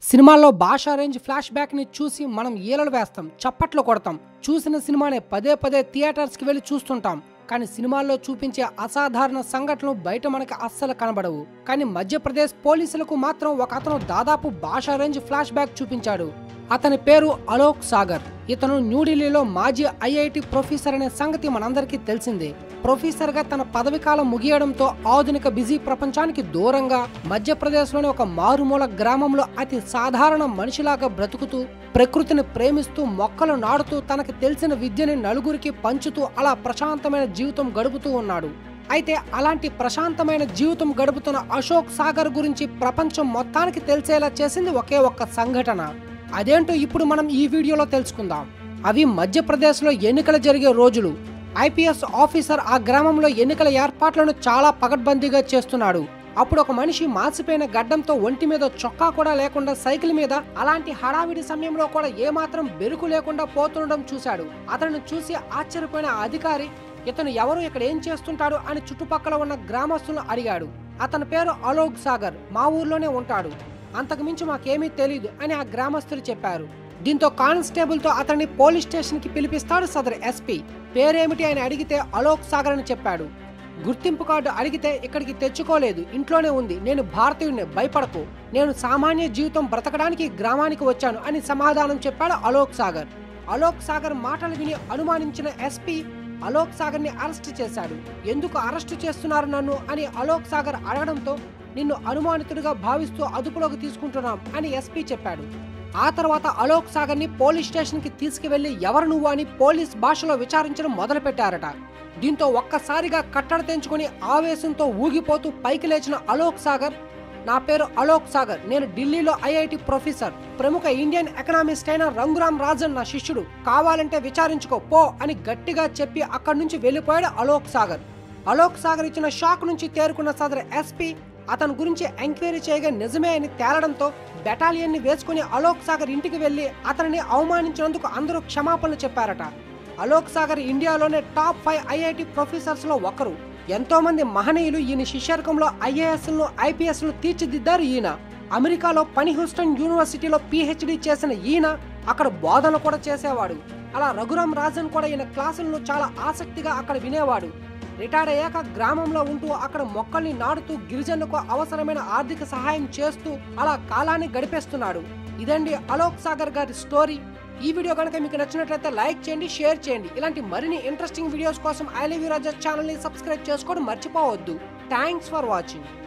సినిమాల్లో భాషా range flash back ని చూసి మనం ఈలలు వేస్తాం చప్పట్లు కొడతాం చూసిన సినిమానే పదే పదే థియేటర్స్ కి వెళ్ళి చూస్తుంటాం కానీ సినిమాల్లో చూపించే అసాధారణ సంఘటనలు బయట మనకి అస్సలు కనబడవు కానీ మధ్యప్రదేశ్ పోలీసులకు మాత్రం ఒక అతను దాదాపు భాషా రేంజ్ ఫ్లాష్ బ్యాక్ చూపించాడు అతని పేరు అలోక్ సాగర్ ఇతను న్యూఢిల్లీలో మాజీ ఐఐటి ప్రొఫెసర్ అనే సంగతి మనందరికీ తెలిసిందే ప్రొఫెసర్ గా తన పదవి కాలం ముగియడంతో ఆధునిక బిజీ ప్రపంచానికి దూరంగా మధ్యప్రదేశ్లోని ఒక మారుమూల గ్రామంలో అతి సాధారణ మనిషిలాగా బ్రతుకుతూ ప్రకృతిని ప్రేమిస్తూ మొక్కలు నాడుతూ తనకి తెలిసిన విద్యని నలుగురికి పంచుతూ అలా ప్రశాంతమైన జీవితం గడుపుతూ ఉన్నాడు అయితే అలాంటి ప్రశాంతమైన జీవితం గడుపుతున్న అశోక్ సాగర్ గురించి ప్రపంచం మొత్తానికి తెలిసేలా చేసింది ఒకే ఒక్క సంఘటన అదేంటో ఇప్పుడు మనం ఈ వీడియోలో తెలుసుకుందాం అవి మధ్యప్రదేశ్లో ఎన్నికలు జరిగే రోజులు ఐపీఎస్ ఆఫీసర్ ఆ గ్రామంలో ఎన్నికల ఏర్పాట్లను చాలా పకడ్బందీగా చేస్తున్నాడు అప్పుడు ఒక మనిషి మాసిపోయిన గడ్డంతో ఒంటి మీద చొక్కా కూడా లేకుండా సైకిల్ మీద అలాంటి హడావిడి సమయంలో కూడా ఏమాత్రం బెరుకు లేకుండా పోతుండడం చూశాడు అతను చూసి ఆశ్చర్యపోయిన ఆ అధికారి ఇతను ఎవరు ఇక్కడ ఏం చేస్తుంటాడు అని చుట్టుపక్కల ఉన్న గ్రామస్తులను అడిగాడు అతని పేరు అలోక్ సాగర్ మా ఊర్లోనే ఉంటాడు అంతకు మించి మాకేమీ తెలియదు అని ఆ గ్రామస్తులు చెప్పారు దీంతో కానిస్టేబుల్ తో అతన్ని పోలీస్ స్టేషన్ కి పిలిపిస్తాడు సదర్ ఎస్పీ పేరేమిటి అని అడిగితే అలోక్ సాగర్ అని చెప్పాడు గుర్తింపు కార్డు అడిగితే ఇక్కడికి తెచ్చుకోలేదు ఇంట్లోనే ఉంది నేను భారతీయుడిని భయపడకు నేను సామాన్య జీవితం బ్రతకడానికి గ్రామానికి వచ్చాను అని సమాధానం చెప్పాడు అలోక్ సాగర్ అలోక్ సాగర్ మాటలు విని అనుమానించిన ఎస్పీ అలోక్ సాగర్ ని అరెస్ట్ చేశాడు ఎందుకు అరెస్ట్ చేస్తున్నారు నన్ను అని అలోక్ సాగర్ అడగడంతో నిన్ను అనుమానితుడిగా భావిస్తూ అదుపులోకి తీసుకుంటున్నాం అని ఎస్పీ చెప్పాడు ఆ తర్వాత అలోక్ సాగర్ ని పోలీస్ స్టేషన్ కి తీసుకువెళ్లి ఎవరు నువ్వు అని పోలీస్ భాషలో విచారించడం మొదలు పెట్టారట దీంతో ఒక్కసారిగా కట్టడ తెంచుకుని ఆవేశంతో ఊగిపోతూ పైకి లేచిన అలోక్ సాగర్ నా పేరు అలోక్ సాగర్ నేను ఢిల్లీలో ఐఐటి ప్రొఫెసర్ ప్రముఖ ఇండియన్ ఎకనామిస్ట్ అయిన రంగురామ్ రాజన్ నా శిష్యుడు కావాలంటే విచారించుకో పో అని గట్టిగా చెప్పి అక్కడి నుంచి వెళ్ళిపోయాడు అలోక్ సాగర్ అలోక్ సాగర్ ఇచ్చిన షాక్ నుంచి తేరుకున్న సదర్ ఎస్పీ అతని గురించి ఎంక్వైరీ చేయగా నిజమే అని తేలడంతో బెటాలియన్ ని వేసుకుని అలోక్ సాగర్ ఇంటికి వెళ్లి అతనిని అవమానించినందుకు అందరూ క్షమాపణలు చెప్పారట అలోక్ సాగర్ ఇండియాలోనే టాప్ ఫైవ్ ఐఐటి ప్రొఫెసర్స్ లో ఒకరు ఎంతో మంది మహనీయులు ఈయన శిష్యర్కంలో ఐఏఎస్ ను ఐపీఎస్ ను తీర్చిదిద్దారు ఈయన అమెరికాలో పని హ్యూస్టన్ యూనివర్సిటీలో పిహెచ్డి చేసిన ఈయన అక్కడ బోధన కూడా చేసేవాడు అలా రఘురామ్ రాజన్ కూడా ఈయన క్లాసులను చాలా ఆసక్తిగా అక్కడ వినేవాడు రిటైర్ అయ్యాక గ్రామంలో ఉంటూ అక్కడ మొక్కల్ని నాటుతూ గిరిజనులకు అవసరమైన ఆర్థిక సహాయం చేస్తూ అలా కాలాన్ని గడిపేస్తున్నాడు ఇదండి అలోక్ సాగర్ గారి స్టోరీ ఈ వీడియో కనుక మీకు నచ్చినట్లయితే లైక్ చేయండి షేర్ చేయండి ఇలాంటి మరిన్ని ఇంట్రెస్టింగ్ వీడియోస్ కోసం I live you Raja channel ని సబ్స్క్రైబ్ చేసుకోవడం మర్చిపోవద్దు థ్యాంక్స్ ఫర్ వాచింగ్